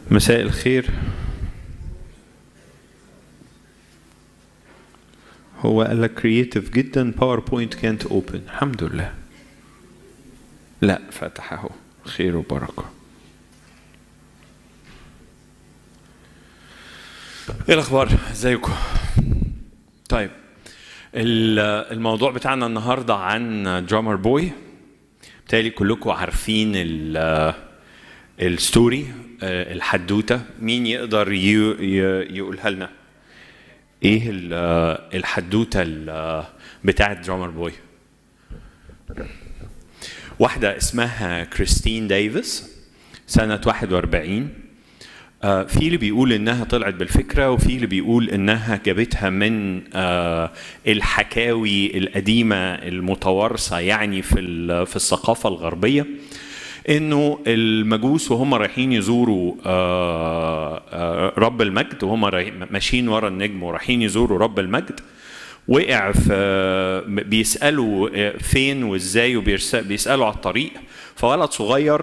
مساء الخير هو قال لك كرييتيف جدا باوربوينت كانت اوبن الحمد لله لا فتح اهو خير وبركه ايه الاخبار ازيكم طيب ال- الموضوع بتاعنا النهارده عن درامر بوي بالتالي كلكم عارفين ال- الستوري آه، الحدوته مين يقدر ي- ي- يقولها لنا ايه ال- آه، الحدوته ال- بتاعه درامر بوي واحده اسمها كريستين ديفيس سنه 41 آه، في اللي بيقول انها طلعت بالفكره وفي اللي بيقول انها جابتها من آه، الحكاوي القديمه المتوارثه يعني في ال- في الثقافه الغربيه انه المجوس وهم رايحين يزوروا آه، آه، رب المجد وهم رايح- ماشيين ورا النجم ورايحين يزوروا رب المجد وقع في بيسالوا آه، فين وازاي وبيسالوا على الطريق فولد صغير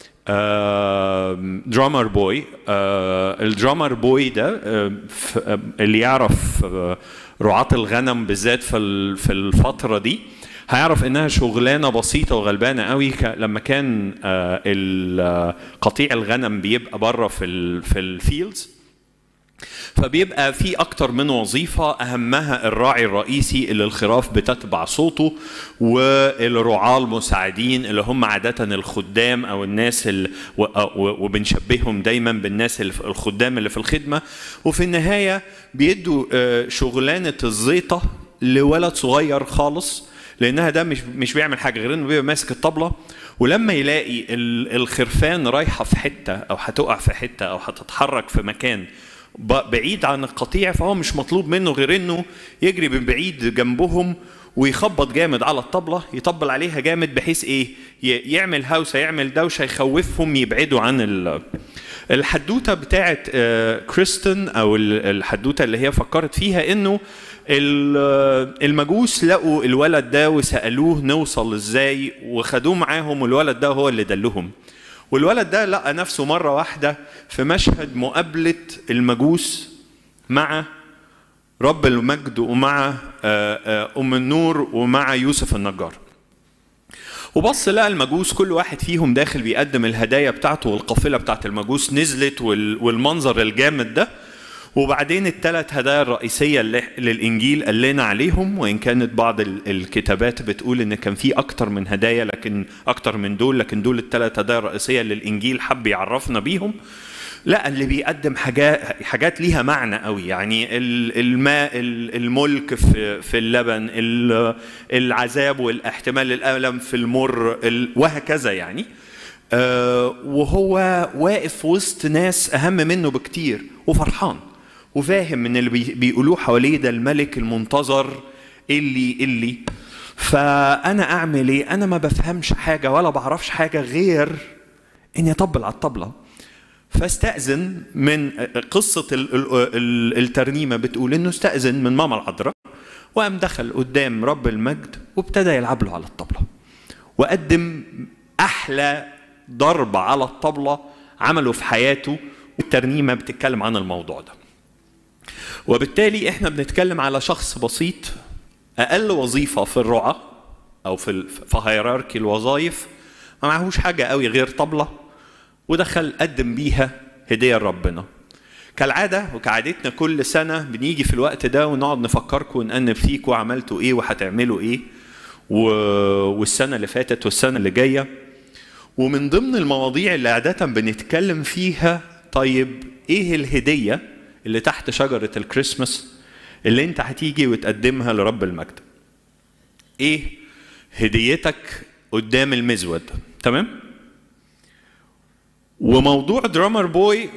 درامر بوي الدرامر بوي ده آه، ف- آه، اللي يعرف آه، رعاة الغنم بالذات في ال- في الفترة دي هيعرف انها شغلانه بسيطه وغلبانه قوي ك- لما كان آه، ال- آه، قطيع الغنم بيبقى بره في ال في الفيلدز فبيبقى في أكتر من وظيفة أهمها الراعي الرئيسي اللي الخراف بتتبع صوته والرعاة المساعدين اللي هم عادة الخدام أو الناس اللي وبنشبههم دايما بالناس اللي في- الخدام اللي في الخدمة وفي النهاية بيدوا آه، شغلانة الزيطة لولد صغير خالص لانها ده مش مش بيعمل حاجه غير انه بيبقى ماسك الطبله ولما يلاقي ال- الخرفان رايحه في حته او هتقع في حته او هتتحرك في مكان ب- بعيد عن القطيع فهو مش مطلوب منه غير انه يجري من بعيد جنبهم ويخبط جامد على الطبله يطبل عليها جامد بحيث ايه ي- يعمل هوسه يعمل دوشه يخوفهم يبعدوا عن ال الحدوته بتاعت آه، كريستن او ال- الحدوته اللي هي فكرت فيها انه ال- المجوس لقوا الولد ده وسالوه نوصل ازاي وخدوه معاهم والولد ده هو اللي دلهم والولد ده لقى نفسه مره واحده في مشهد مقابله المجوس مع رب المجد ومع آه، آه، ام النور ومع يوسف النجار وبص لقى المجوس كل واحد فيهم داخل بيقدم الهدايا بتاعته والقافله بتاعت المجوس نزلت وال- والمنظر الجامد ده وبعدين الثلاث هدايا الرئيسيه اللي للانجيل قال لنا عليهم وان كانت بعض ال- الكتابات بتقول ان كان في اكتر من هدايا لكن اكتر من دول لكن دول الثلاث هدايا الرئيسيه اللي الانجيل حب يعرفنا بيهم لا اللي بيقدم حاجات حاجات ليها معنى قوي يعني ال- الماء ال- الملك في في اللبن ال- العذاب والاحتمال الالم في المر ال- وهكذا يعني آه، وهو واقف وسط ناس اهم منه بكتير وفرحان وفاهم ان اللي بي- بيقولوه حواليه ده الملك المنتظر اللي اللي فانا اعمل ايه انا ما بفهمش حاجه ولا بعرفش حاجه غير اني اطبل على الطبله فاستأذن من قصة ال- ال- ال- الترنيمة بتقول إنه استأذن من ماما العذراء وقام دخل قدام رب المجد وابتدى يلعب له على الطبلة وقدم أحلى ضربة على الطبلة عمله في حياته والترنيمة بتتكلم عن الموضوع ده وبالتالي احنا بنتكلم على شخص بسيط اقل وظيفه في الرعاه او في ال- في هيراركي الوظائف ما معهوش حاجه قوي غير طبله ودخل قدم بيها هديه لربنا كالعاده وكعادتنا كل سنه بنيجي في الوقت ده ونقعد نفكركم ونأنب فيكم وعملتوا ايه وهتعملوا ايه و... والسنه اللي فاتت والسنه اللي جايه ومن ضمن المواضيع اللي عادة بنتكلم فيها طيب ايه الهدية اللي تحت شجرة الكريسماس اللي انت هتيجي وتقدمها لرب المجد ايه هديتك قدام المزود تمام وموضوع درامر بوي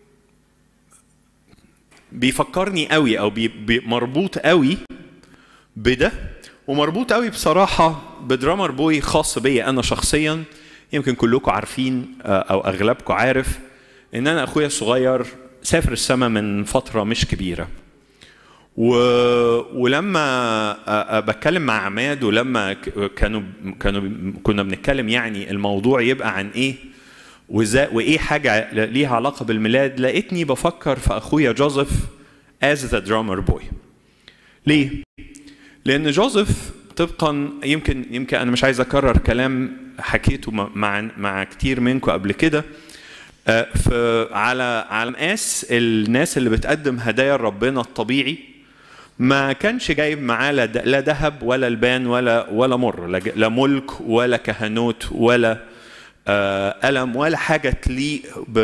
بيفكرني قوي او بي بي مربوط قوي بده ومربوط قوي بصراحه بدرامر بوي خاص بيا انا شخصيا يمكن كلكم عارفين آه، او اغلبكم عارف ان انا اخويا الصغير سافر السما من فتره مش كبيره و... ولما أ- أ- بتكلم مع عماد ولما ك- كانوا كانوا كنا بنتكلم يعني الموضوع يبقى عن ايه وإزاي وإيه حاجة ليها علاقة بالميلاد لقيتني بفكر في أخويا جوزيف as the drummer boy ليه؟ لأن جوزيف طبقا يمكن يمكن أنا مش عايز أكرر كلام حكيته مع مع كتير منكم قبل كده في على على مقاس الناس اللي بتقدم هدايا لربنا الطبيعي ما كانش جايب معاه لا ذهب ولا البان ولا ولا مر لا ملك ولا كهنوت ولا ألم ولا حاجة تليق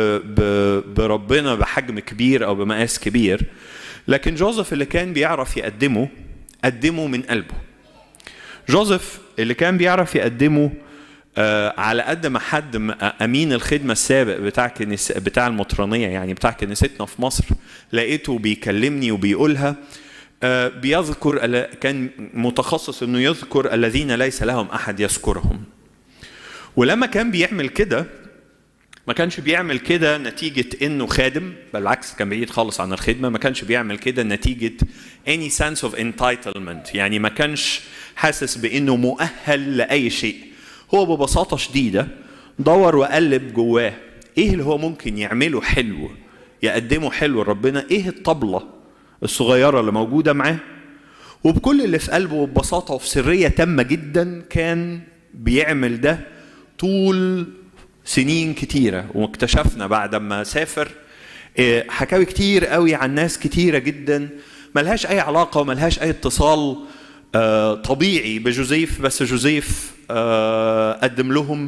بربنا بحجم كبير أو بمقاس كبير لكن جوزيف اللي كان بيعرف يقدمه قدمه من قلبه جوزيف اللي كان بيعرف يقدمه آه على قد ما حد امين الخدمه السابق بتاع كنيس بتاع المطرانيه يعني بتاع كنيستنا في مصر لقيته بيكلمني وبيقولها آه بيذكر كان متخصص انه يذكر الذين ليس لهم احد يذكرهم ولما كان بيعمل كده ما كانش بيعمل كده نتيجة إنه خادم بالعكس كان بعيد خالص عن الخدمة ما كانش بيعمل كده نتيجة any sense of entitlement يعني ما كانش حاسس بإنه مؤهل لأي شيء هو ببساطة شديدة دور وقلب جواه إيه اللي هو ممكن يعمله حلو يقدمه حلو لربنا إيه الطبلة الصغيرة اللي موجودة معاه وبكل اللي في قلبه وببساطة وفي سرية تامة جدا كان بيعمل ده طول سنين كتيرة واكتشفنا بعد ما سافر حكاوي كتير قوي عن ناس كتيرة جدا ملهاش أي علاقة وملهاش أي اتصال طبيعي بجوزيف بس جوزيف قدم لهم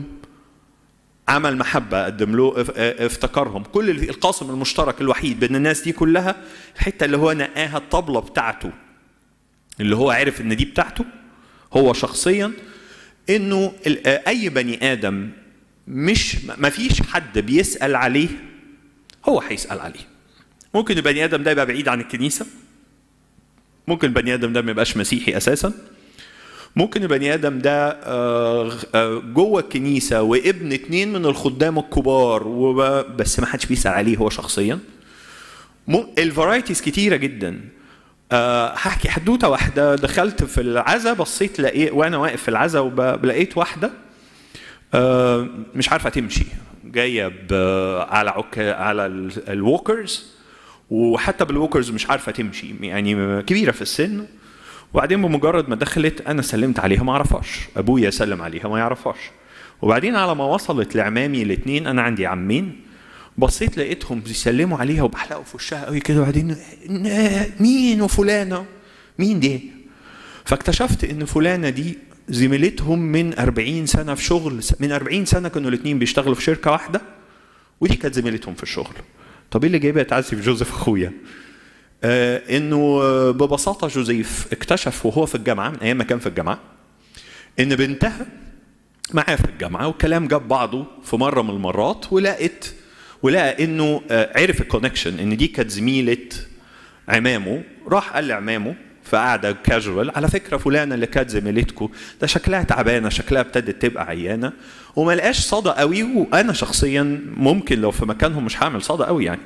عمل محبة قدم له افتكرهم كل القاسم المشترك الوحيد بين الناس دي كلها الحتة اللي هو نقاها الطبلة بتاعته اللي هو عرف ان دي بتاعته هو شخصيا انه اي بني ادم مش ما فيش حد بيسأل عليه هو هيسأل عليه ممكن البني آدم ده يبقى بعيد عن الكنيسة ممكن البني آدم ده ما يبقاش مسيحي أساسا ممكن البني آدم ده جوه الكنيسة وابن اتنين من الخدام الكبار بس ما حدش بيسأل عليه هو شخصيا الفرايتيز كتيرة جدا هحكي حدوتة واحدة دخلت في العزا بصيت لقيت وأنا واقف في العزا ولقيت واحدة مش عارفه تمشي جايه على عك... على الووكرز وحتى بالووكرز مش عارفه تمشي يعني كبيره في السن وبعدين بمجرد ما دخلت انا سلمت عليها ما اعرفهاش ابويا سلم عليها ما يعرفهاش وبعدين على ما وصلت لعمامي الاثنين انا عندي عمين بصيت لقيتهم بيسلموا عليها وبحلقوا في وشها قوي كده وبعدين مين وفلانه مين دي فاكتشفت ان فلانه دي زميلتهم من 40 سنه في شغل من 40 سنه كانوا الاثنين بيشتغلوا في شركه واحده ودي كانت زميلتهم في الشغل طب ايه اللي جايبها تعزي في جوزيف اخويا آه انه ببساطه جوزيف اكتشف وهو في الجامعه من ايام ما كان في الجامعه ان بنتها معاه في الجامعه والكلام جاب بعضه في مره من المرات ولقت ولقى انه آه عرف الكونكشن ان دي كانت زميله عمامه راح قال لعمامه في قعده كاجوال على فكره فلانه اللي كانت زميلتكم ده شكلها تعبانه شكلها ابتدت تبقى عيانه وما لقاش صدى قوي وانا شخصيا ممكن لو في مكانهم مش هعمل صدى قوي يعني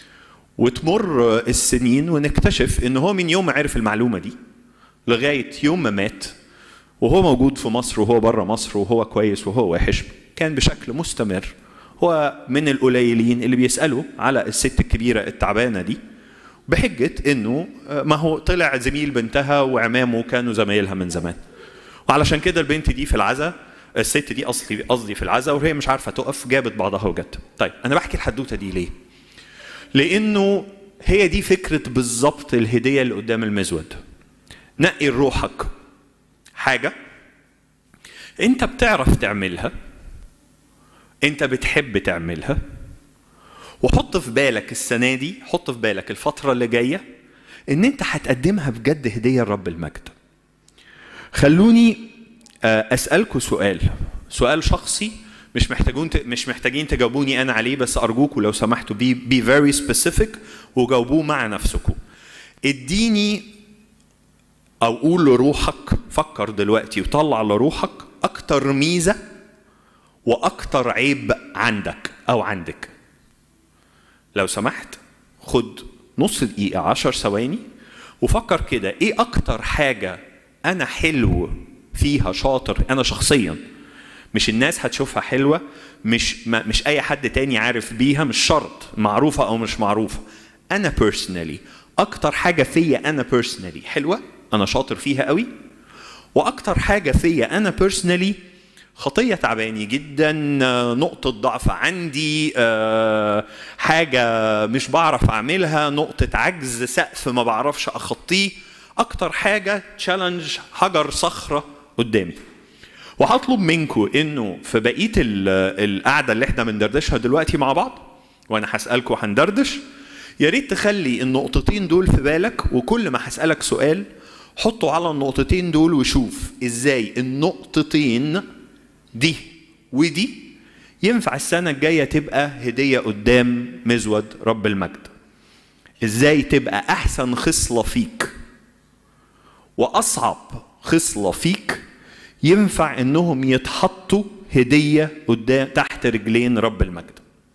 وتمر السنين ونكتشف ان هو من يوم ما عرف المعلومه دي لغايه يوم ما مات وهو موجود في مصر وهو بره مصر وهو كويس وهو وحش كان بشكل مستمر هو من القليلين اللي بيسالوا على الست الكبيره التعبانه دي بحجة انه ما هو طلع زميل بنتها وعمامه كانوا زمايلها من زمان وعلشان كده البنت دي في العزا الست دي اصلي قصدي في العزا وهي مش عارفه تقف جابت بعضها وجت طيب انا بحكي الحدوته دي ليه لانه هي دي فكره بالظبط الهديه اللي قدام المزود نقي روحك حاجه انت بتعرف تعملها انت بتحب تعملها وحط في بالك السنه دي حط في بالك الفتره اللي جايه ان انت هتقدمها بجد هديه لرب المجد خلوني اسالكم سؤال سؤال شخصي مش محتاجون مش محتاجين تجاوبوني انا عليه بس ارجوكم لو سمحتوا بي بي فيري سبيسيفيك وجاوبوه مع نفسكم اديني او قول لروحك فكر دلوقتي وطلع لروحك اكتر ميزه واكتر عيب عندك او عندك لو سمحت خد نص دقيقة عشر ثواني وفكر كده ايه اكتر حاجة انا حلو فيها شاطر انا شخصيا مش الناس هتشوفها حلوه مش ما مش اي حد تاني عارف بيها مش شرط معروفه او مش معروفه انا بيرسونالي اكتر حاجه فيا انا بيرسونالي حلوه انا شاطر فيها قوي واكتر حاجه فيا انا بيرسونالي خطيه تعباني جدا نقطه ضعف عندي حاجه مش بعرف اعملها نقطه عجز سقف ما بعرفش اخطيه اكتر حاجه تشالنج حجر صخره قدامي وهطلب منكم انه في بقيه القعده اللي احنا بندردشها دلوقتي مع بعض وانا هسالكم هندردش يا ريت تخلي النقطتين دول في بالك وكل ما هسالك سؤال حطه على النقطتين دول وشوف ازاي النقطتين دي ودي ينفع السنة الجاية تبقى هدية قدام مزود رب المجد ازاي تبقى احسن خصلة فيك واصعب خصلة فيك ينفع انهم يتحطوا هدية قدام تحت رجلين رب المجد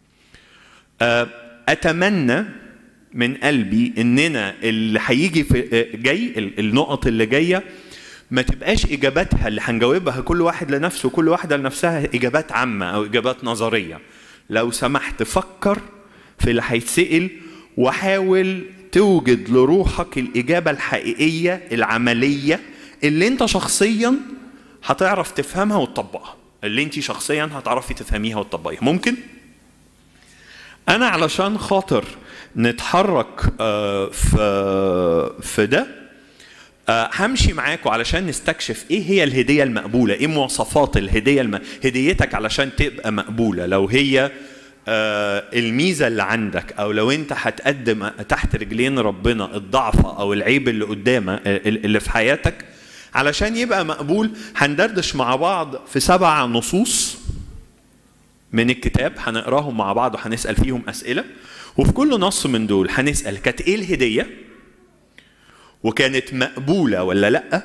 اتمنى من قلبي اننا اللي هيجي في جاي النقط اللي جايه ما تبقاش اجاباتها اللي هنجاوبها كل واحد لنفسه وكل واحده لنفسها اجابات عامه او اجابات نظريه لو سمحت فكر في اللي هيتسال وحاول توجد لروحك الاجابه الحقيقيه العمليه اللي انت شخصيا هتعرف تفهمها وتطبقها اللي انت شخصيا هتعرفي تفهميها وتطبقيها ممكن انا علشان خاطر نتحرك في في ده همشي معاكم علشان نستكشف ايه هي الهديه المقبوله ايه مواصفات الهديه الم... هديتك علشان تبقى مقبوله لو هي الميزه اللي عندك او لو انت هتقدم تحت رجلين ربنا الضعف او العيب اللي قدامك اللي في حياتك علشان يبقى مقبول هندردش مع بعض في سبع نصوص من الكتاب هنقراهم مع بعض وهنسال فيهم اسئله وفي كل نص من دول هنسال كانت ايه الهديه وكانت مقبوله ولا لا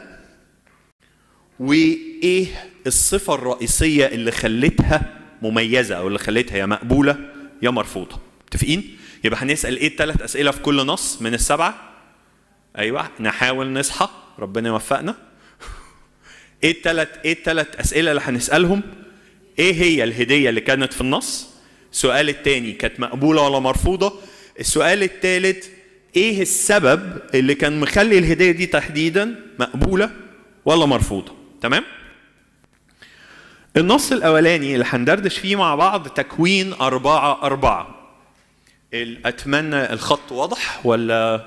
وايه الصفه الرئيسيه اللي خلتها مميزه او اللي خلتها يا مقبوله يا مرفوضه متفقين يبقى هنسال ايه الثلاث اسئله في كل نص من السبعه ايوه نحاول نصحى ربنا يوفقنا ايه الثلاث ايه الثلاث اسئله اللي هنسالهم ايه هي الهديه اللي كانت في النص السؤال الثاني كانت مقبوله ولا مرفوضه السؤال الثالث ايه السبب اللي كان مخلي الهديه دي تحديدا مقبوله ولا مرفوضه تمام النص الاولاني اللي هندردش فيه مع بعض تكوين أربعة أربعة أتمنى الخط واضح ولا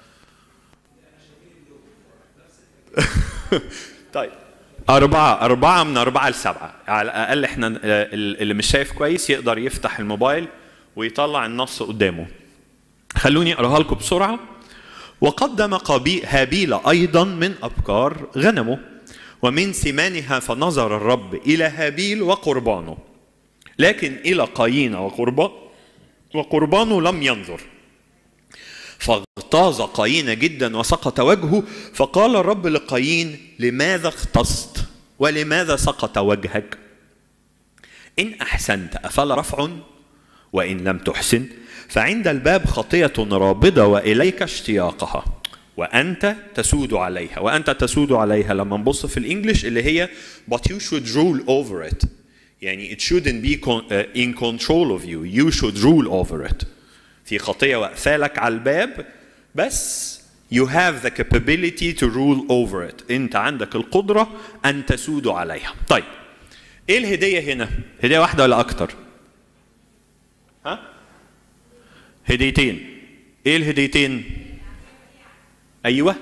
طيب أربعة أربعة من أربعة لسبعة على الأقل إحنا اللي مش شايف كويس يقدر يفتح الموبايل ويطلع النص قدامه خلوني أقراها لكم بسرعة وقدم قابي هابيل أيضا من أبكار غنمه ومن سمانها فنظر الرب إلى هابيل وقربانه لكن إلى قايين وقربان وقربانه لم ينظر فاغتاظ قايين جدا وسقط وجهه فقال الرب لقايين لماذا اغتصت ولماذا سقط وجهك إن أحسنت أفلا رفع وإن لم تحسن فعند الباب خطية رابضة وإليك اشتياقها وأنت تسود عليها وأنت تسود عليها لما نبص في الإنجليش اللي هي but you should rule over it يعني it shouldn't be in control of you you should rule over it في خطية واقفالك على الباب بس you have the capability to rule over it انت عندك القدرة ان تسود عليها طيب ايه الهدية هنا هدية واحدة ولا اكتر ها هديتين ايه الهديتين ايوه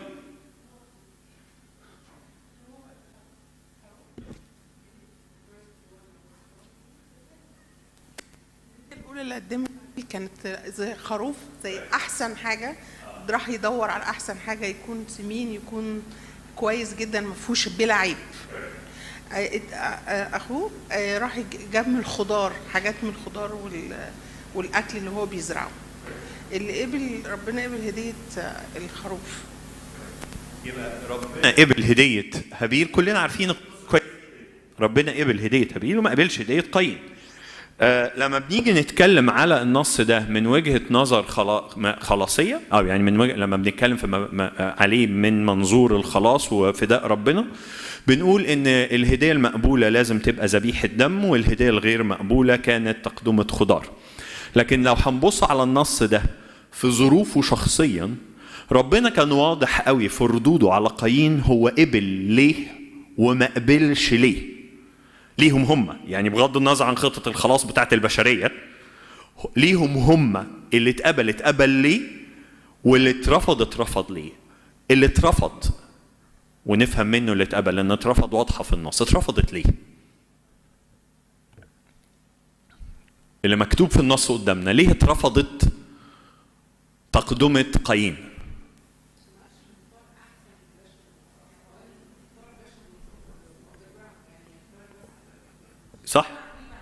الاولى اللي قدمت دي كانت زي خروف زي احسن حاجه راح يدور على احسن حاجه يكون سمين يكون كويس جدا ما فيهوش بلا عيب اخوه راح جاب من الخضار حاجات من الخضار والاكل اللي هو بيزرعه اللي قبل ربنا قبل هديه الخروف يبقى ربنا قبل هديه هابيل كلنا عارفين كويس ربنا قبل هديه هابيل وما قبلش هديه قايين آه لما بنيجي نتكلم على النص ده من وجهه نظر خلا- ما- خلاصيه او يعني من وجه لما بنتكلم في م- م- عليه من منظور الخلاص وفداء ربنا بنقول ان الهديه المقبوله لازم تبقى ذبيحه دم والهديه الغير مقبوله كانت تقدمه خضار لكن لو هنبص على النص ده في ظروفه شخصيا ربنا كان واضح قوي في ردوده على قايين هو قبل ليه وما قبلش ليه ليهم هم يعني بغض النظر عن خطة الخلاص بتاعت البشرية ليهم هم اللي اتقبل اتقبل ليه واللي اترفض اترفض ليه اللي اترفض ونفهم منه اللي اتقبل لان اترفض واضحة في النص اترفضت ليه اللي مكتوب في النص قدامنا ليه اترفضت تقدمة قايين صح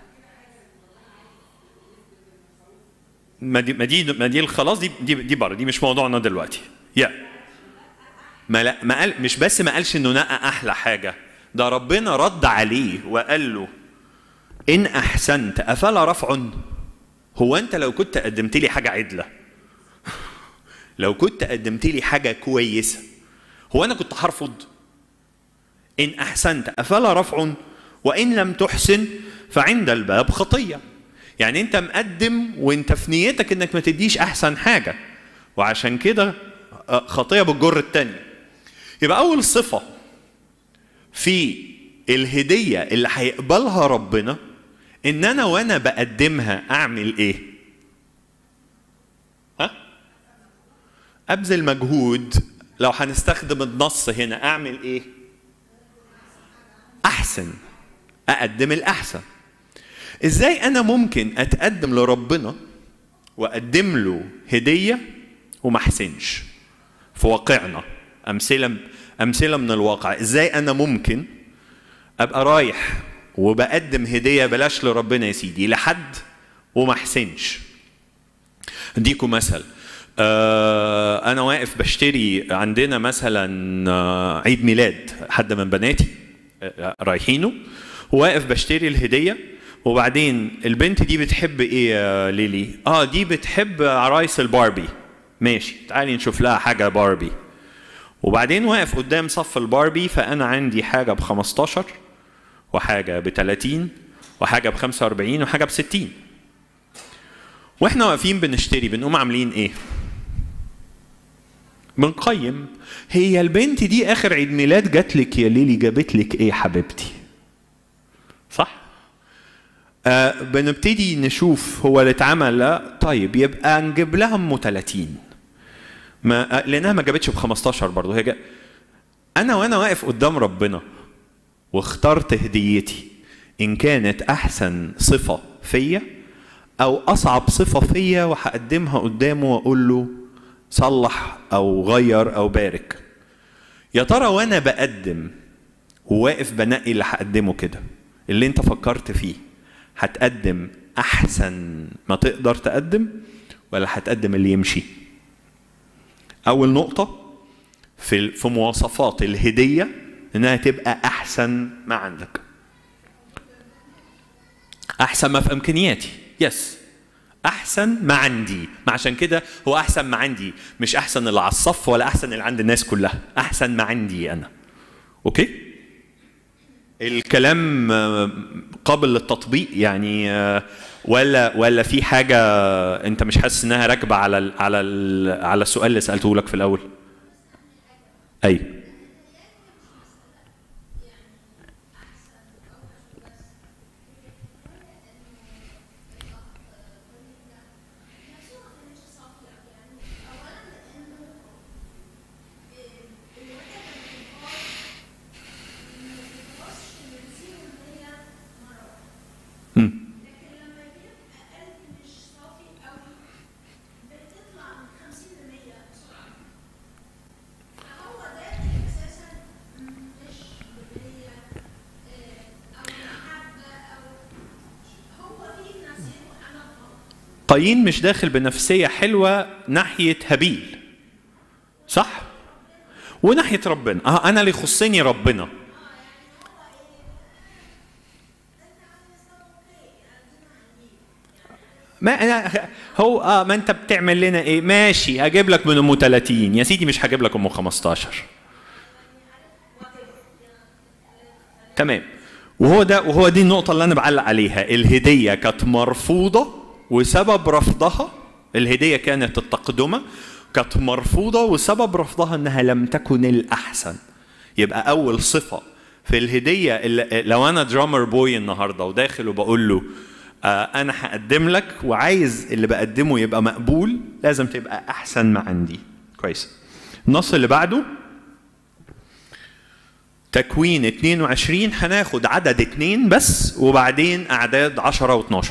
ما دي ما دي ما دي الخلاص دي دي دي بره دي مش موضوعنا دلوقتي يا ما لا ما قال مش بس ما قالش انه نقى احلى حاجه ده ربنا رد عليه وقال له ان احسنت افلا رفع هو انت لو كنت قدمت لي حاجه عدله لو كنت قدمت لي حاجه كويسه هو انا كنت هرفض ان احسنت افلا رفع وان لم تحسن فعند الباب خطيه يعني انت مقدم وانت في نيتك انك ما تديش احسن حاجه وعشان كده آه، خطيه بالجر التانية يبقى اول صفه في الهديه اللي هيقبلها ربنا ان انا وانا بقدمها اعمل ايه ها ابذل مجهود لو هنستخدم النص هنا اعمل ايه احسن اقدم الاحسن ازاي انا ممكن اتقدم لربنا واقدم له هديه وما احسنش في واقعنا امثله امثله من الواقع ازاي انا ممكن ابقى رايح وبقدم هديه بلاش لربنا يا سيدي لحد وما احسنش اديكم مثل آه انا واقف بشتري عندنا مثلا آه، عيد ميلاد حد من بناتي آه، رايحينه واقف بشتري الهديه وبعدين البنت دي بتحب ايه يا ليلي اه دي بتحب عرايس الباربي ماشي تعالي نشوف لها حاجه باربي وبعدين واقف قدام صف الباربي فانا عندي حاجه ب 15 وحاجه ب 30 وحاجه ب 45 وحاجه ب 60 واحنا واقفين بنشتري بنقوم عاملين ايه بنقيم هي البنت دي اخر عيد ميلاد جات لك يا ليلي جابت لك ايه حبيبتي صح آه بنبتدي نشوف هو اللي اتعمل لا طيب يبقى نجيب لها ام 30 ما آه، لانها ما جابتش ب 15 برضه هي جا... انا وانا واقف قدام ربنا واخترت هديتي ان كانت احسن صفه فيا او اصعب صفه فيا وهقدمها قدامه واقول له صلح او غير او بارك يا ترى وانا بقدم وواقف بنقي اللي هقدمه كده اللي انت فكرت فيه هتقدم احسن ما تقدر تقدم ولا هتقدم اللي يمشي اول نقطه في في مواصفات الهديه انها تبقى احسن ما عندك احسن ما في امكانياتي يس احسن ما عندي ما عشان كده هو احسن ما عندي مش احسن اللي على الصف ولا احسن اللي عند الناس كلها احسن ما عندي انا اوكي الكلام آه، قابل للتطبيق يعني آه، ولا ولا في حاجه انت مش حاسس انها راكبه على ال على ال على السؤال اللي سالته لك في الاول اي قايين مش داخل بنفسيه حلوه ناحيه هابيل صح وناحيه ربنا اه انا اللي يخصني ربنا ما أنا هو اه ما انت بتعمل لنا ايه ماشي هجيب لك من ام 30 يا سيدي مش هجيب لك ام 15 تمام وهو ده وهو دي النقطة اللي أنا بعلق عليها الهدية كانت مرفوضة وسبب رفضها الهدية كانت التقدمة كانت مرفوضة وسبب رفضها إنها لم تكن الأحسن يبقى أول صفة في الهدية اللي لو أنا درامر بوي النهاردة وداخل وبقول له آه أنا هقدم لك وعايز اللي بقدمه يبقى مقبول لازم تبقى أحسن ما عندي كويس النص اللي بعده تكوين 22 هناخد عدد اتنين بس وبعدين أعداد 10 و12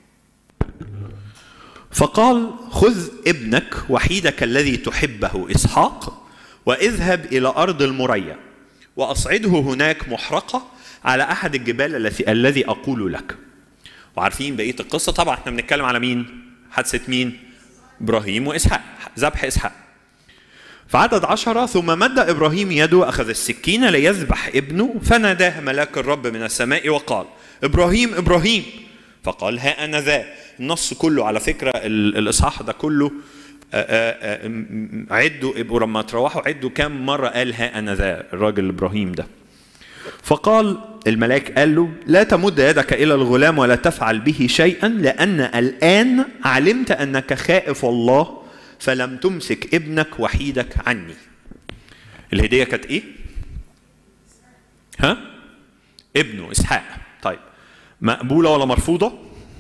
فقال خذ ابنك وحيدك الذي تحبه إسحاق واذهب إلى أرض المريا وأصعده هناك محرقة على أحد الجبال الذي الذي أقول لك وعارفين بقية القصة طبعا احنا بنتكلم على مين حادثة مين إبراهيم وإسحاق ذبح إسحاق في عدد عشرة ثم مد إبراهيم يده أخذ السكين ليذبح ابنه فناداه ملاك الرب من السماء وقال إبراهيم إبراهيم فقال ها أنا ذا النص كله على فكرة ال- الإصحاح ده كله آه، آه، آه، م- عدوا ابقوا لما تروحوا عدوا كم مرة قال ها أنا ذا الراجل إبراهيم ده فقال الملاك قال له لا تمد يدك إلى الغلام ولا تفعل به شيئا لأن الآن علمت أنك خائف الله فلم تمسك ابنك وحيدك عني الهدية كانت إيه؟ ها؟ ابنه إسحاق طيب مقبولة ولا مرفوضة؟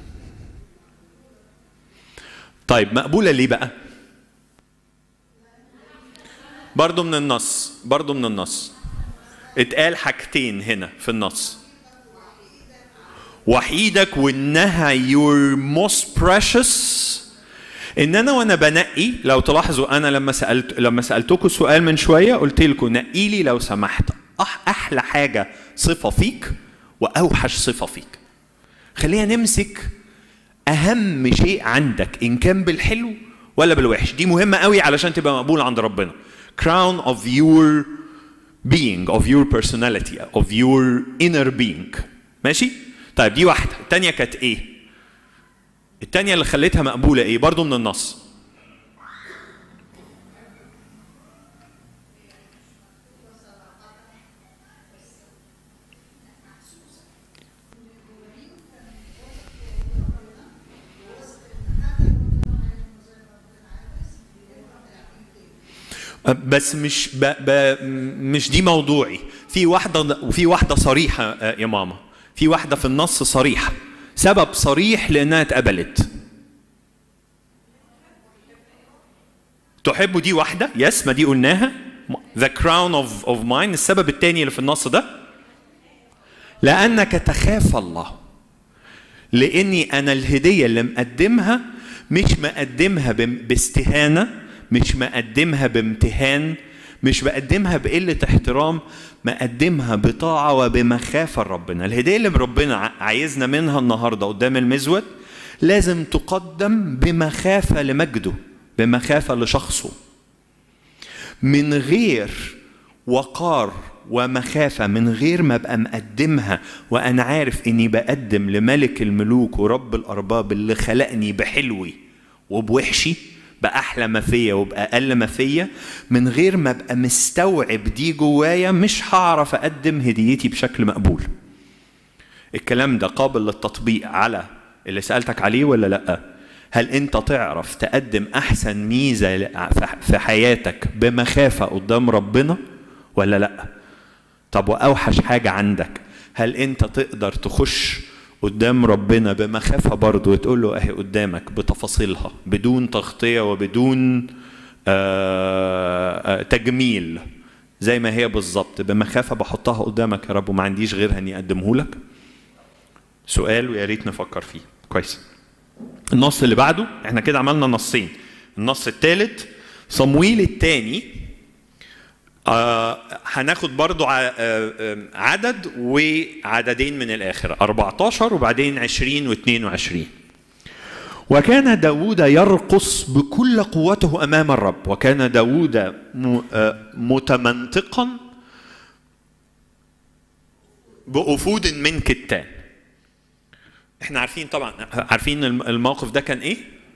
طيب مقبولة ليه بقى؟ برضو من النص برضو من النص اتقال حاجتين هنا في النص وحيدك وانها your most precious ان انا وانا بنقي لو تلاحظوا انا لما سالت لما سالتكم سؤال من شويه قلت لكم نقي لي لو سمحت أح احلى حاجه صفه فيك واوحش صفه فيك خلينا نمسك اهم شيء عندك ان كان بالحلو ولا بالوحش دي مهمه قوي علشان تبقى مقبول عند ربنا crown of your being of your personality of your inner being ماشي طيب دي واحده الثانيه كانت ايه التانية اللي خليتها مقبولة ايه؟ برضو من النص. بس مش ب... ب... مش دي موضوعي في واحدة وفي واحدة صريحة آه، يا ماما في واحدة في النص صريحة سبب صريح لأنها اتقبلت تحبوا دي واحدة يس ما دي قلناها the crown of, of mine السبب الثاني اللي في النص ده لأنك تخاف الله لاني انا الهديه اللي مقدمها مش مقدمها بم- باستهانه مش مقدمها بامتهان مش بقدمها بقله احترام مقدمها بطاعه وبمخافه لربنا الهديه اللي ربنا ع- عايزنا منها النهارده قدام المزود لازم تقدم بمخافه لمجده بمخافه لشخصه من غير وقار ومخافة من غير ما ابقى مقدمها وانا عارف اني بقدم لملك الملوك ورب الارباب اللي خلقني بحلوي وبوحشي باحلى ما فيا وباقل ما فيا من غير ما ابقى مستوعب دي جوايا مش هعرف اقدم هديتي بشكل مقبول الكلام ده قابل للتطبيق على اللي سألتك عليه ولا لأ؟ هل أنت تعرف تقدم أحسن ميزة ل- في حياتك بمخافة قدام ربنا ولا لأ؟ طب وأوحش حاجة عندك هل أنت تقدر تخش قدام ربنا بمخافة برضه وتقول له أهي قدامك بتفاصيلها بدون تغطية وبدون آه، آه، تجميل زي ما هي بالظبط بمخافة بحطها قدامك يا رب وما عنديش غيرها إني أقدمه لك سؤال ويا ريت نفكر فيه كويس النص اللي بعده احنا كده عملنا نصين النص الثالث صمويل الثاني آه هناخد برضو ع- آه، آه، عدد وعددين من الآخر 14 وبعدين 20 و22 وكان داود يرقص بكل قوته أمام الرب وكان داود م- آه، متمنطقا بأفود من كتان احنا عارفين طبعا عارفين الم- الموقف ده كان ايه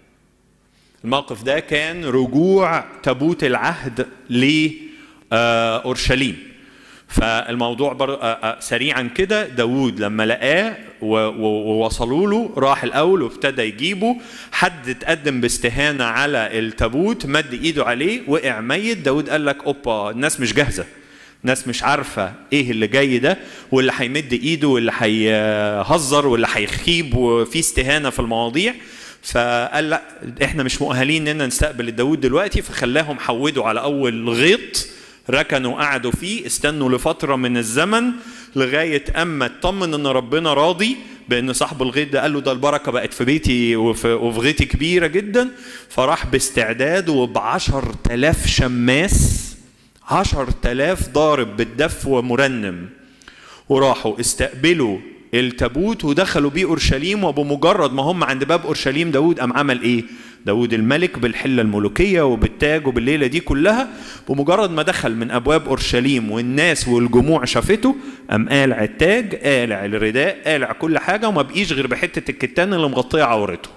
الموقف ده كان رجوع تابوت العهد لأورشليم فالموضوع بر... آه، آه، سريعا كده داوود لما لقاه و- و- ووصلوا له راح الاول وابتدى يجيبه حد اتقدم باستهانه على التابوت مد ايده عليه وقع ميت داوود قال لك اوبا الناس مش جاهزه الناس مش عارفه ايه اللي جاي ده واللي هيمد ايده واللي هيهزر واللي هيخيب وفي استهانه في المواضيع فقال لا احنا مش مؤهلين اننا نستقبل الداود دلوقتي فخلاهم حودوا على اول غيط ركنوا قعدوا فيه استنوا لفترة من الزمن لغاية أما اطمن إن ربنا راضي بأن صاحب الغيط ده قال له ده البركة بقت في بيتي وفي, وفي غيتي كبيرة جدا فراح باستعداد وبعشر تلاف شماس عشر تلاف ضارب بالدف ومرنم وراحوا استقبلوا التابوت ودخلوا بيه اورشليم وبمجرد ما هم عند باب اورشليم داود قام عمل ايه؟ داود الملك بالحله الملوكيه وبالتاج وبالليله دي كلها بمجرد ما دخل من ابواب اورشليم والناس والجموع شافته قام قالع التاج قالع الرداء قالع كل حاجه وما بقيش غير بحته الكتان اللي مغطيه عورته.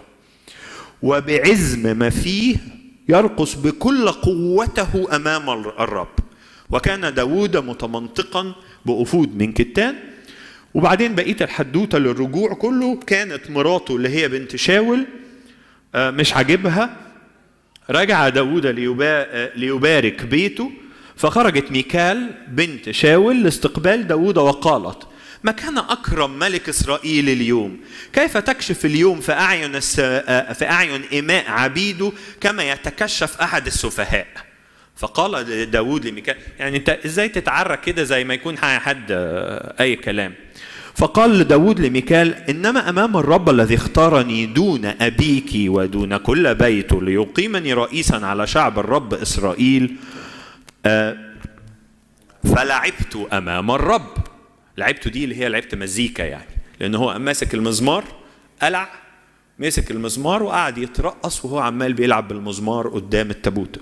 وبعزم ما فيه يرقص بكل قوته امام الرب. وكان داود متمنطقا بأفود من كتان وبعدين بقيه الحدوته للرجوع كله كانت مراته اللي هي بنت شاول آه، مش عاجبها رجع داود ليبا- آه، ليبارك بيته فخرجت ميكال بنت شاول لاستقبال داود وقالت ما كان أكرم ملك إسرائيل اليوم كيف تكشف اليوم في أعين الس... آه، في أعين إماء عبيده كما يتكشف أحد السفهاء فقال داود لميكال يعني أنت إزاي تتعرى كده زي ما يكون حد آه، أي كلام فقال داود لميكال إنما أمام الرب الذي اختارني دون أبيك ودون كل بيته ليقيمني رئيسا على شعب الرب إسرائيل آه، فلعبت أمام الرب لعبته دي اللي هي لعبت مزيكا يعني لأن هو قام ماسك المزمار قلع مسك المزمار وقعد يترقص وهو عمال بيلعب بالمزمار قدام التابوت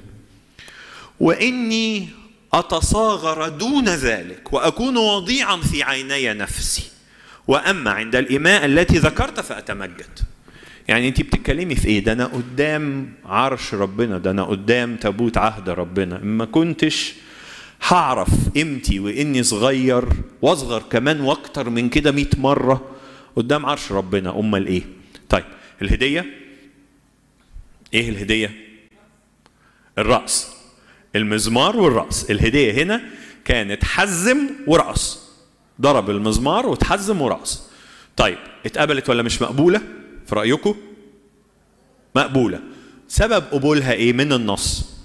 واني اتصاغر دون ذلك واكون وضيعا في عيني نفسي واما عند الاماء التي ذكرت فاتمجد يعني انت بتتكلمي في ايه ده انا قدام عرش ربنا ده انا قدام تابوت عهد ربنا ما كنتش هعرف قيمتي واني صغير واصغر كمان واكتر من كده 100 مره قدام عرش ربنا امال ايه طيب الهديه ايه الهديه الرأس المزمار والرأس الهدية هنا كانت حزم ورأس ضرب المزمار وتحزم ورأس طيب اتقبلت ولا مش مقبولة في رأيكم مقبولة سبب قبولها ايه من النص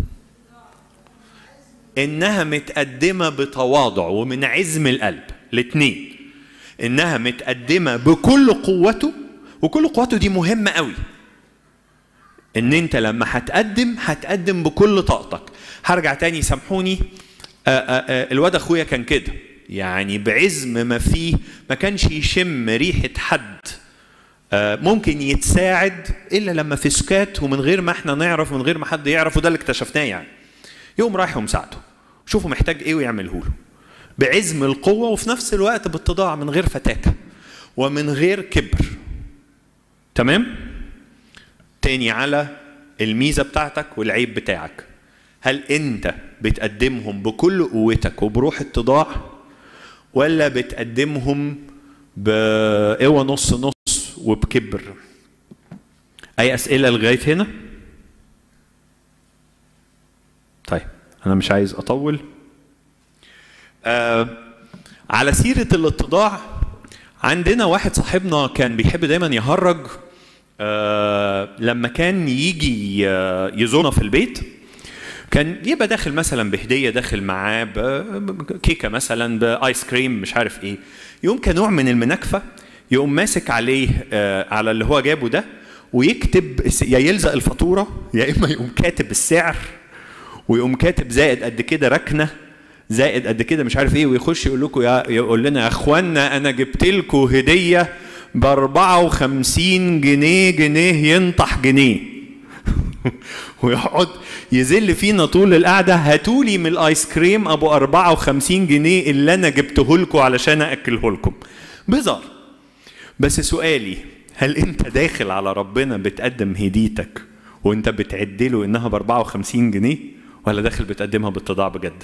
انها متقدمة بتواضع ومن عزم القلب الاتنين انها متقدمة بكل قوته وكل قوته دي مهمة قوي ان انت لما هتقدم هتقدم بكل طاقتك هرجع تاني سامحوني آه، آه، آه، الواد اخويا كان كده يعني بعزم ما فيه ما كانش يشم ريحه حد آه، ممكن يتساعد الا لما في سكات ومن غير ما احنا نعرف من غير ما حد يعرف وده اللي اكتشفناه يعني يقوم رايح ومساعده شوفوا محتاج ايه ويعمله له بعزم القوه وفي نفس الوقت باتضاع من غير فتاكه ومن غير كبر تمام تاني على الميزه بتاعتك والعيب بتاعك هل انت بتقدمهم بكل قوتك وبروح اتضاع ولا بتقدمهم بقوة نص نص وبكبر اي اسئله لغايه هنا طيب انا مش عايز اطول آه على سيره الاتضاع عندنا واحد صاحبنا كان بيحب دايما يهرج آه لما كان يجي آه، يزورنا في البيت كان يبقى داخل مثلا بهديه داخل معاه بكيكه مثلا بايس كريم مش عارف ايه يقوم كنوع من المناكفه يقوم ماسك عليه آه، على اللي هو جابه ده ويكتب الس- يا يلزق الفاتوره يا اما يقوم كاتب السعر ويقوم كاتب زائد قد كده ركنه زائد قد كده مش عارف ايه ويخش يقول لكم يا يقول لنا يا اخوانا انا جبت لكم هديه ب 54 جنيه جنيه ينطح جنيه ويقعد يذل فينا طول القعده هاتولي من الايس كريم ابو 54 جنيه اللي انا جبته لكم علشان اكله لكم بهزار بس سؤالي هل انت داخل على ربنا بتقدم هديتك وانت بتعد له انها ب 54 جنيه ولا داخل بتقدمها باتضاع بجد؟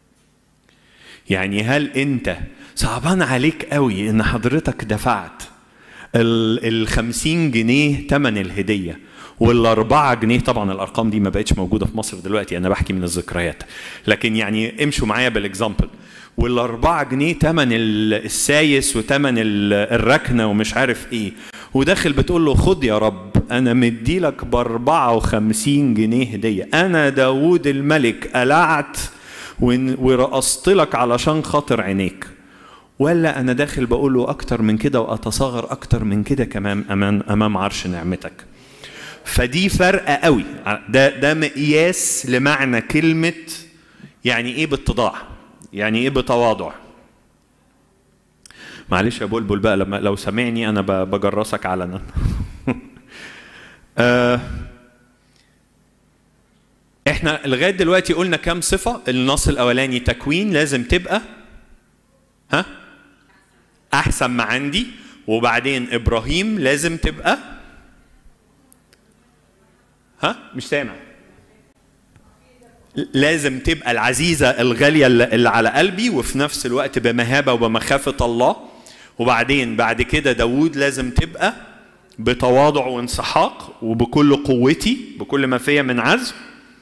يعني هل انت صعبان عليك قوي ان حضرتك دفعت ال 50 جنيه ثمن الهديه والأربعة جنيه طبعا الأرقام دي ما بقتش موجودة في مصر دلوقتي أنا بحكي من الذكريات لكن يعني امشوا معايا بالإكزامبل والأربعة جنيه تمن السايس وتمن الركنة ومش عارف إيه وداخل بتقول له خد يا رب أنا مديلك ب 54 جنيه هدية أنا داوود الملك قلعت ورقصت لك علشان خاطر عينيك ولا أنا داخل بقول له أكتر من كده وأتصغر أكتر من كده كمان أمام أمام عرش نعمتك فدي فرقة قوي ده ده مقياس لمعنى كلمة يعني ايه باتضاع يعني ايه بتواضع معلش يا بلبل بقى لما لو سامعني انا بجرسك علنا آه احنا لغايه دلوقتي قلنا كام صفه النص الاولاني تكوين لازم تبقى ها احسن ما عندي وبعدين ابراهيم لازم تبقى ها مش سامع لازم تبقى العزيزة الغالية اللي على قلبي وفي نفس الوقت بمهابة وبمخافة الله وبعدين بعد كده داود لازم تبقى بتواضع وانسحاق وبكل قوتي بكل ما فيا من عزم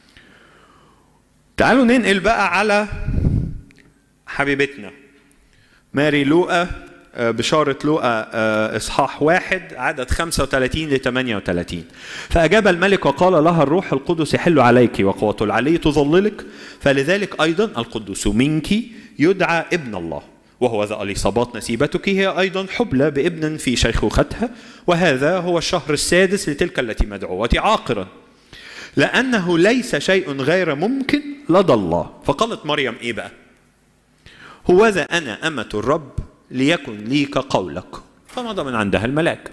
تعالوا ننقل بقى على حبيبتنا ماري لوقا بشارة لوقا إصحاح واحد عدد 35 ل 38 فأجاب الملك وقال لها الروح القدس يحل عليك وقوة العلي تظللك فلذلك أيضا القدوس منك يدعى ابن الله وهو ذا اليصابات نسيبتك هي أيضا حبلى بابن في شيخوختها وهذا هو الشهر السادس لتلك التي مدعوة عاقرا لأنه ليس شيء غير ممكن لدى الله فقالت مريم إيه بقى هوذا أنا أمة الرب ليكن لي كقولك فمضى من عندها الملاك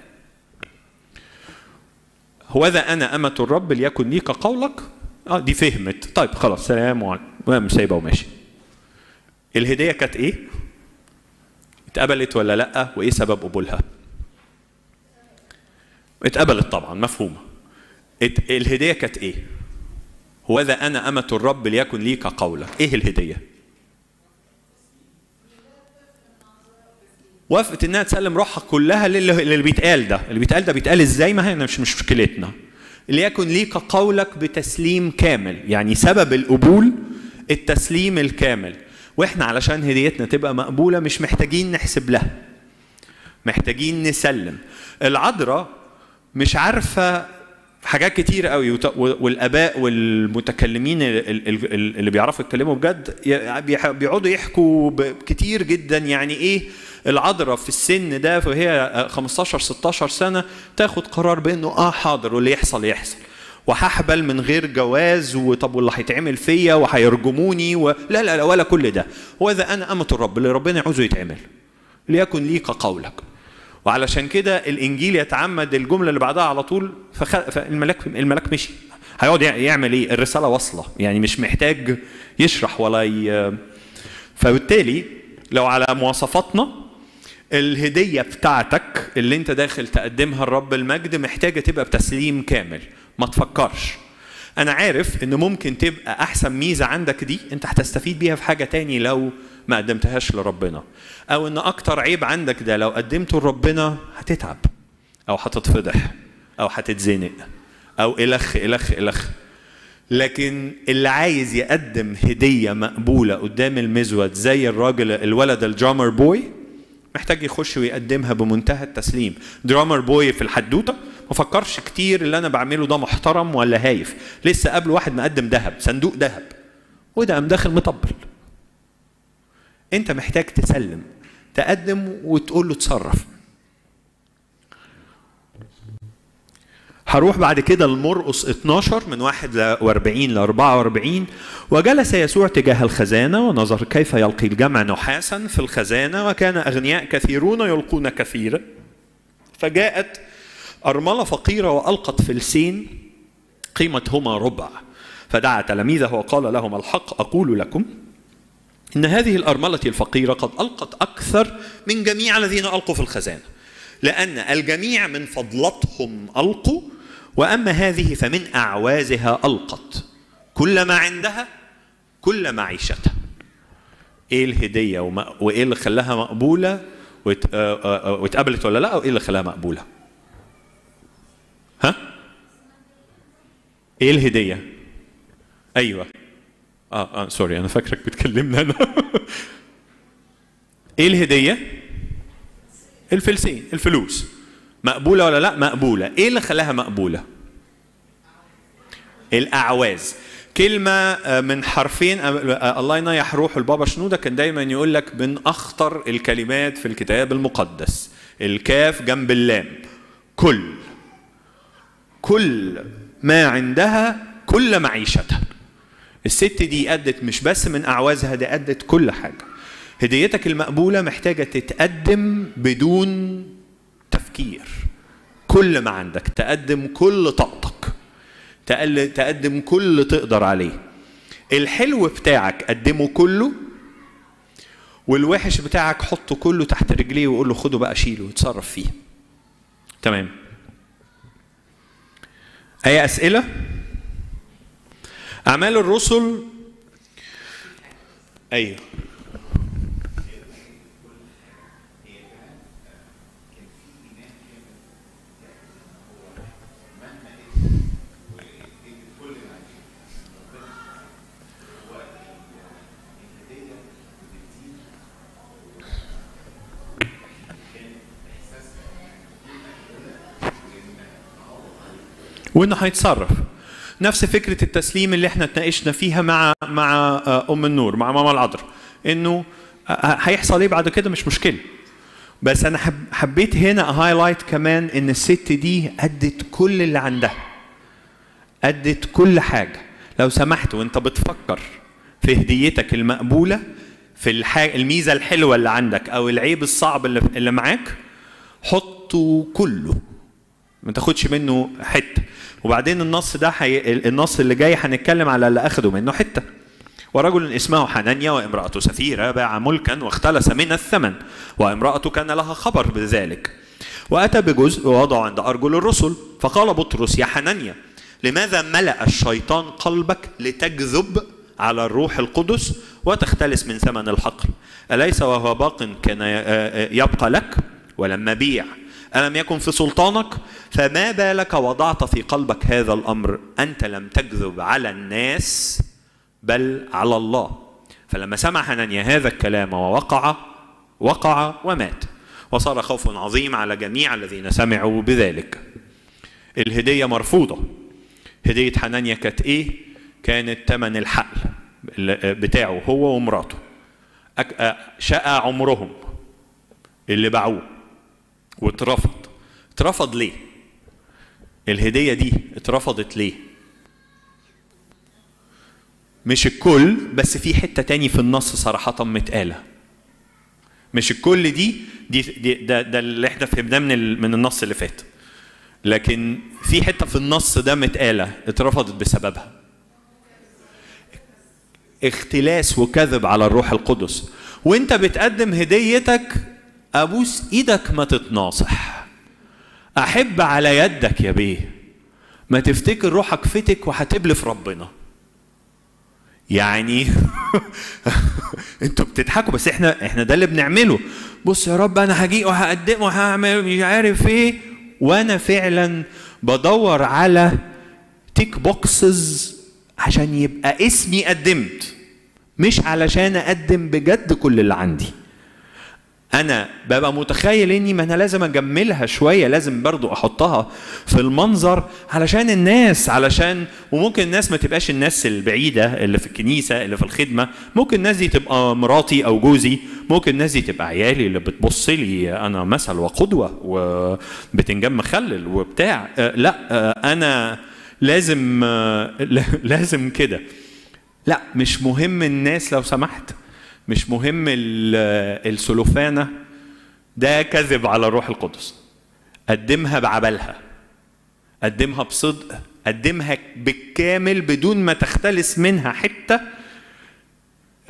هوذا انا امه الرب ليكن لي كقولك اه دي فهمت طيب خلاص سلام ومش سايبه وماشي الهديه كانت ايه اتقبلت ولا لا وايه سبب قبولها اتقبلت طبعا مفهومه ات... الهديه كانت ايه هوذا انا امه الرب ليكن لي كقولك ايه الهديه وافقت انها تسلم روحها كلها للي بيتقال ده اللي بيتقال ده بيتقال ازاي ما هي مش مش مشكلتنا ليكن ليك قولك بتسليم كامل يعني سبب القبول التسليم الكامل واحنا علشان هديتنا تبقى مقبوله مش محتاجين نحسب لها محتاجين نسلم العذراء مش عارفه حاجات كتير قوي والاباء والمتكلمين اللي بيعرفوا يتكلموا بجد بيقعدوا يحكوا كتير جدا يعني ايه العذراء في السن ده وهي 15 16 سنه تاخد قرار بانه اه حاضر واللي يحصل يحصل وهحبل من غير جواز وطب واللي هيتعمل فيا وهيرجموني و... لا لا لا ولا كل ده وإذا أنا أمة الرب اللي ربنا يعوزه يتعمل ليكن لي كقولك وعلشان كده الإنجيل يتعمد الجملة اللي بعدها على طول فخ... فالملاك الملاك مشي هيقعد يعمل ايه الرسالة واصلة يعني مش محتاج يشرح ولا ي... فبالتالي لو على مواصفاتنا الهدية بتاعتك اللي انت داخل تقدمها لرب المجد محتاجة تبقى بتسليم كامل ما تفكرش انا عارف ان ممكن تبقى احسن ميزة عندك دي انت هتستفيد بيها في حاجة تاني لو ما قدمتهاش لربنا او ان اكتر عيب عندك ده لو قدمته لربنا هتتعب او هتتفضح او هتتزنق او الخ الخ الخ لكن اللي عايز يقدم هدية مقبولة قدام المزود زي الراجل الولد الجرامر بوي محتاج يخش ويقدمها بمنتهى التسليم درامر بوي في الحدوته ما فكرش كتير اللي انا بعمله ده محترم ولا هايف لسه قبل واحد مقدم ذهب صندوق ذهب وده قام داخل مطبل انت محتاج تسلم تقدم وتقول له اتصرف هروح بعد كده لمرقص 12 من 41 ل 44 وجلس يسوع تجاه الخزانة ونظر كيف يلقي الجمع نحاسا في الخزانة وكان أغنياء كثيرون يلقون كثيرا فجاءت أرملة فقيرة وألقت فلسين قيمتهما ربع فدعا تلاميذه وقال لهم الحق أقول لكم إن هذه الأرملة الفقيرة قد ألقت أكثر من جميع الذين ألقوا في الخزانة لأن الجميع من فضلتهم ألقوا وأما هذه فمن أعوازها ألقت كل ما عندها كل معيشتها ايه الهديه وما وايه اللي خلاها مقبوله وات- آه، آه، آه، واتقبلت ولا لا وايه اللي خلاها مقبوله ها ايه الهديه ايوه اه اه سوري انا فاكرك بتكلمني انا ايه الهديه الفلسين الفلوس مقبوله ولا لا مقبوله ايه اللي خلاها مقبوله الاعواز كلمه آه، من حرفين آه، آه، الله ينيح روح البابا شنوده كان دايما يقول لك من اخطر الكلمات في الكتاب المقدس الكاف جنب اللام كل كل ما عندها كل معيشتها الست دي أدت مش بس من أعوازها دي أدت كل حاجة هديتك المقبولة محتاجة تتقدم بدون تفكير كل ما عندك تقدم كل طاقتك تقل- تقدم كل اللي تقدر عليه الحلو بتاعك قدمه كله والوحش بتاعك حطه كله تحت رجليه وقول له خده بقى شيله وتصرف فيه تمام أي أسئلة؟ أعمال الرسل أيوه وانه هيتصرف نفس فكره التسليم اللي احنا اتناقشنا فيها مع مع آه، ام النور مع ماما العذراء انه آه، هيحصل ايه بعد كده مش مشكله بس انا حب حبيت هنا هايلايت كمان ان الست دي ادت كل اللي عندها ادت كل حاجه لو سمحت وانت بتفكر في هديتك المقبوله في الحاجة الميزه الحلوه اللي عندك او العيب الصعب اللي, اللي معاك حطه كله ما تاخدش منه حته وبعدين النص ده حي... النص اللي جاي هنتكلم على اللي اخده منه حته ورجل اسمه حنانيا وامرأة سفيرة باع ملكا واختلس من الثمن وامرأة كان لها خبر بذلك وأتى بجزء ووضعه عند أرجل الرسل فقال بطرس يا حنانيا لماذا ملأ الشيطان قلبك لتكذب على الروح القدس وتختلس من ثمن الحقل أليس وهو باق كان يبقى لك ولما بيع ألم يكن في سلطانك فما بالك وضعت في قلبك هذا الأمر أنت لم تكذب على الناس بل على الله فلما سمع حنانيا هذا الكلام ووقع وقع ومات وصار خوف عظيم على جميع الذين سمعوا بذلك الهدية مرفوضة هدية حنانيا كانت ايه كانت ثمن الحقل بتاعه هو ومراته شقى عمرهم اللي باعوه واترفض اترفض ليه الهدية دي اترفضت ليه مش الكل بس في حته تاني في النص صراحه متقاله مش الكل دي دي, دي ده, ده اللي احنا فهمناه من من النص اللي فات لكن في حته في النص ده متقاله اترفضت بسببها اختلاس وكذب على الروح القدس وانت بتقدم هديتك ابوس ايدك ما تتناصح احب على يدك يا بيه ما تفتكر روحك فتك وهتبلف ربنا يعني انتوا بتضحكوا بس احنا احنا ده اللي بنعمله بص يا رب انا هجي وهقدم وهعمل مش عارف ايه وانا فعلا بدور على تيك بوكسز عشان يبقى اسمي قدمت مش علشان اقدم بجد كل اللي عندي انا ببقى متخيل اني ما انا لازم اجملها شويه لازم برضو احطها في المنظر علشان الناس علشان وممكن الناس ما تبقاش الناس البعيده اللي في الكنيسه اللي في الخدمه ممكن الناس دي تبقى مراتي او جوزي ممكن الناس دي تبقى عيالي اللي بتبص لي انا مثل وقدوه وبتنجان مخلل وبتاع لا انا لازم لازم كده لا مش مهم الناس لو سمحت مش مهم السلوفانة ده كذب على الروح القدس قدمها بعبلها قدمها بصدق قدمها بالكامل بدون ما تختلس منها حتة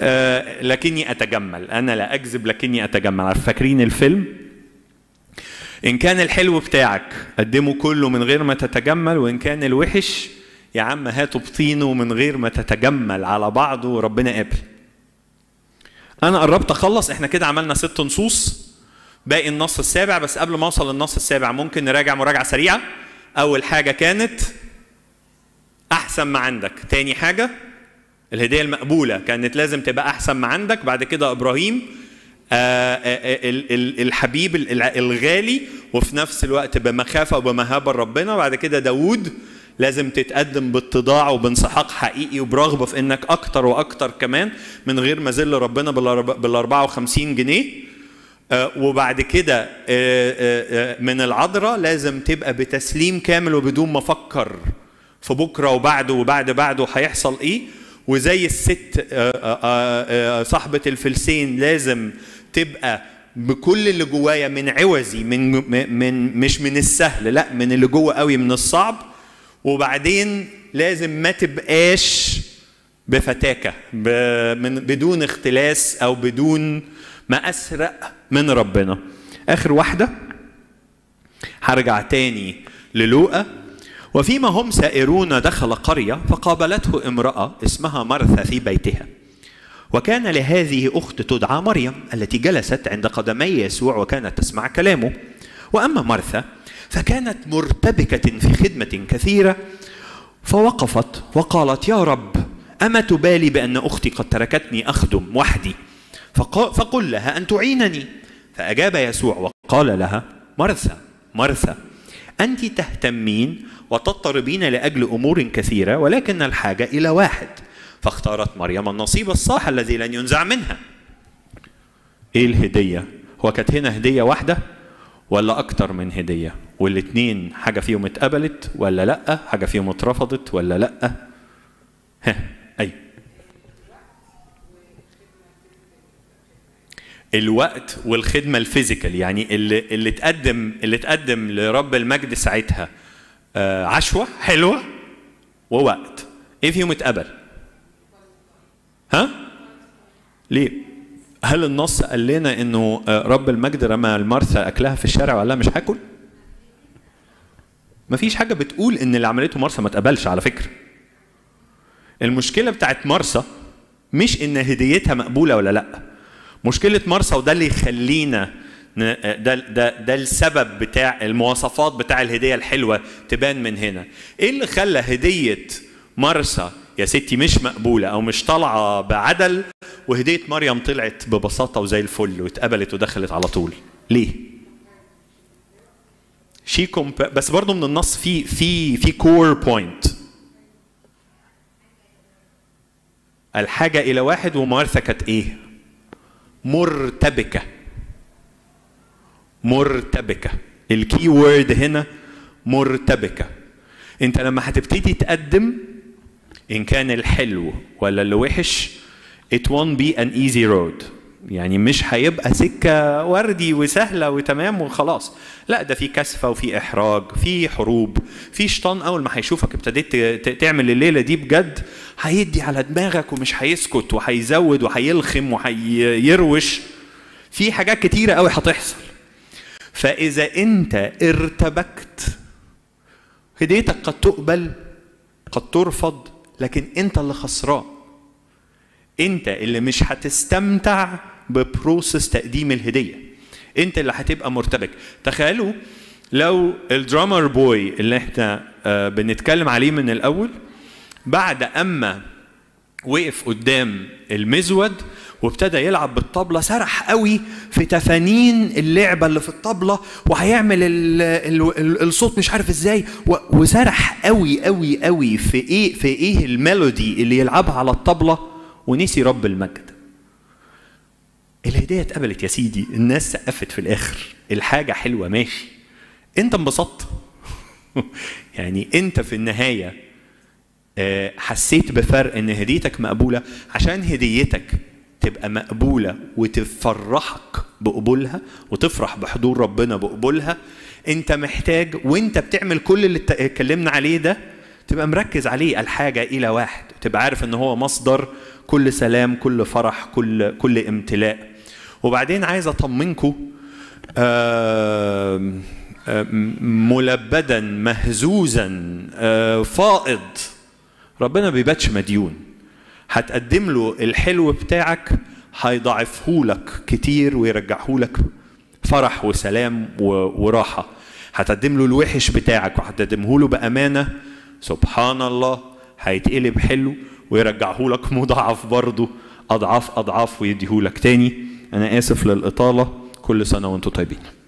آه لكني أتجمل أنا لا أكذب لكني أتجمل فاكرين الفيلم ان كان الحلو بتاعك قدمه كله من غير ما تتجمل وان كان الوحش يا عم هاتوا بطينه من غير ما تتجمل على بعضه وربنا قابل انا قربت اخلص احنا كده عملنا ست نصوص باقي النص السابع بس قبل ما اوصل للنص السابع ممكن نراجع مراجعه سريعه اول حاجه كانت احسن ما عندك تاني حاجه الهديه المقبوله كانت لازم تبقى احسن ما عندك بعد كده ابراهيم آه، آه، ال- ال- الحبيب ال- الغالي وفي نفس الوقت بمخافه وبمهابه لربنا بعد كده داوود لازم تتقدم باتضاع وبانسحاق حقيقي وبرغبه في انك اكتر واكتر كمان من غير ما ذل ربنا بال 54 جنيه آه، وبعد كده آه، آه، آه، من العذراء لازم تبقى بتسليم كامل وبدون ما افكر في بكره وبعده وبعد بعده هيحصل ايه وزي الست آه، آه، آه، صاحبه الفلسين لازم تبقى بكل اللي جوايا من عوزي من من مش من السهل لا من اللي جوه قوي من الصعب وبعدين لازم ما تبقاش بفتاكه ب- من بدون اختلاس او بدون ما اسرق من ربنا اخر واحده هرجع تاني للوقا وفيما هم سائرون دخل قرية فقابلته امرأة اسمها مرثا في بيتها وكان لهذه أخت تدعى مريم التي جلست عند قدمي يسوع وكانت تسمع كلامه وأما مرثا فكانت مرتبكة في خدمة كثيرة فوقفت وقالت يا رب أما تبالي بأن أختي قد تركتني أخدم وحدي فق- فقل لها أن تعينني فأجاب يسوع وقال لها مرثا مرثا أنت تهتمين وتضطربين لأجل أمور كثيرة ولكن الحاجة إلى واحد فاختارت مريم النصيب الصالح الذي لن ينزع منها إيه الهدية؟ هو كانت هنا هدية واحدة ولا أكتر من هدية؟ والاتنين حاجة فيهم اتقبلت ولا لأ؟ حاجة فيهم اترفضت ولا لأ؟ ها أي الوقت والخدمة الفيزيكال يعني اللي اللي تقدم اللي تقدم لرب المجد ساعتها آه، عشوة حلوة ووقت ايه فيهم اتقبل؟ ها؟ ليه؟ هل النص قال لنا انه آه، رب المجد رمى المرثى اكلها في الشارع وقال لها مش هاكل؟ مفيش حاجة بتقول ان اللي عملته مرثى ما اتقبلش على فكرة. المشكلة بتاعت مرثى مش ان هديتها مقبولة ولا لا. مشكلة مرثى وده اللي يخلينا ن- ده ده ده السبب بتاع المواصفات بتاع الهدية الحلوة تبان من هنا. ايه اللي خلى هدية مرثى يا ستي مش مقبولة او مش طالعة بعدل وهدية مريم طلعت ببساطة وزي الفل واتقبلت ودخلت على طول. ليه؟ شي كومب بس برضه من النص في في في كور بوينت الحاجة إلى واحد ومارثا كانت إيه؟ مرتبكة مرتبكة الكي وورد هنا مرتبكة انت لما هتبتدي تقدم ان كان الحلو ولا اللي وحش it won't be an easy road يعني مش هيبقى سكة وردي وسهلة وتمام وخلاص لا ده في كسفة وفي إحراج في حروب في شيطان أول ما هيشوفك ابتديت ت- ت- تعمل الليلة دي بجد هيدي على دماغك ومش هيسكت وهيزود وهيلخم وهيروش في حاجات كتيرة قوي هتحصل فإذا أنت ارتبكت هديتك قد تقبل قد ترفض لكن أنت اللي خسران انت اللي مش هتستمتع ببروسس تقديم الهديه انت اللي هتبقى مرتبك تخيلوا لو الدرامر بوي اللي احنا آه، بنتكلم عليه من الاول بعد اما وقف قدام المزود وابتدى يلعب بالطبلة سرح قوي في تفانين اللعبة اللي في الطبلة وهيعمل ال ال ال الصوت مش عارف ازاي و- وسرح قوي قوي قوي في ايه في ايه الميلودي اللي يلعبها على الطبلة ونسي رب المجد الهدية اتقبلت يا سيدي الناس سقفت في الاخر الحاجة حلوة ماشي انت انبسطت يعني انت في النهايه آه، حسيت بفرق ان هديتك مقبوله عشان هديتك تبقى مقبوله وتفرحك بقبولها وتفرح بحضور ربنا بقبولها انت محتاج وانت بتعمل كل اللي ات- اتكلمنا عليه ده تبقى مركز عليه الحاجه الى واحد تبقى عارف ان هو مصدر كل سلام كل فرح كل كل امتلاء وبعدين عايز اطمنكم آم، آم، ملبدا مهزوزا آه، فائض ربنا بيباتش مديون هتقدم له الحلو بتاعك هيضاعفه لك كتير ويرجعه لك فرح وسلام و- وراحة هتقدم له الوحش بتاعك وهتقدمه له بأمانة سبحان الله هيتقلب حلو ويرجعه لك مضاعف برضه أضعاف أضعاف ويديه لك تاني أنا آسف للإطالة كل سنة وأنتم طيبين